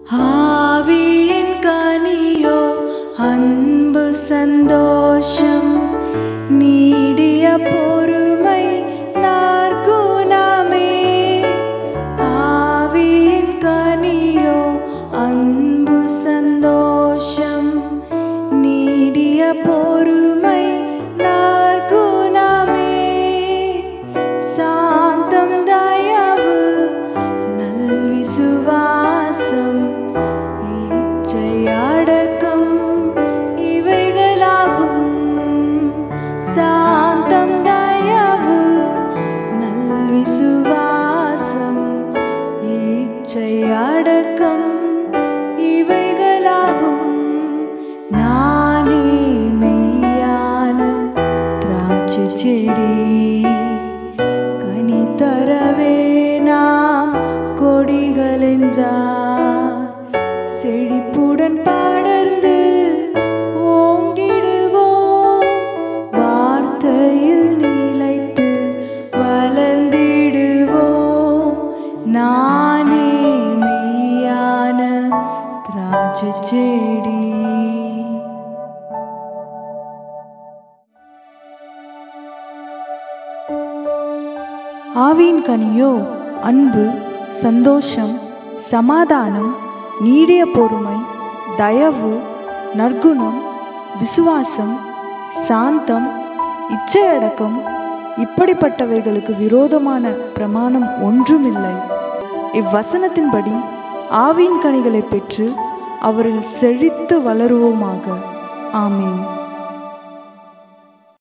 ஆவியின் கனியோ அன்பு சந்தோஷம் நீடிய பொறுமை நற்குணமே ஆவியின் கனியோ அன்பு சந்தோஷம் நீடிய பொறுமை நற்குணமே சாந்தம் தயவு நல் விசுவாசம் இச்சை அடக்கம் இவைகளாகும் சாந்தம் தயவு நல் விசுவாசம் இச்சை அடக்கம் இவைகளாகும் நானே மெய்யான திராட்சை செடி கனி தரவே நாம் கொடிகள் என்றார் செழிப்புடன் பாடர்ந்து ஓங்கிடுவோம் வார்த்தையில் நிலைத்து வளர்ந்திடுவோம் நானே மெய்யான திராட்சை செடி ஆவியின் கனியோ அன்பு சந்தோஷம் சமாதானம் நீடிய பொறுமை தயவு நற்குணம் விசுவாசம் சாந்தம் இச்சையடக்கம் இப்படிப்பட்டவைகளுக்கு விரோதமான பிரமாணம் ஒன்றுமில்லை இவ்வசனத்தின்படி ஆவியின் கனிகளை பெற்று அவரில் செழித்து வளருவோமாக ஆமீன்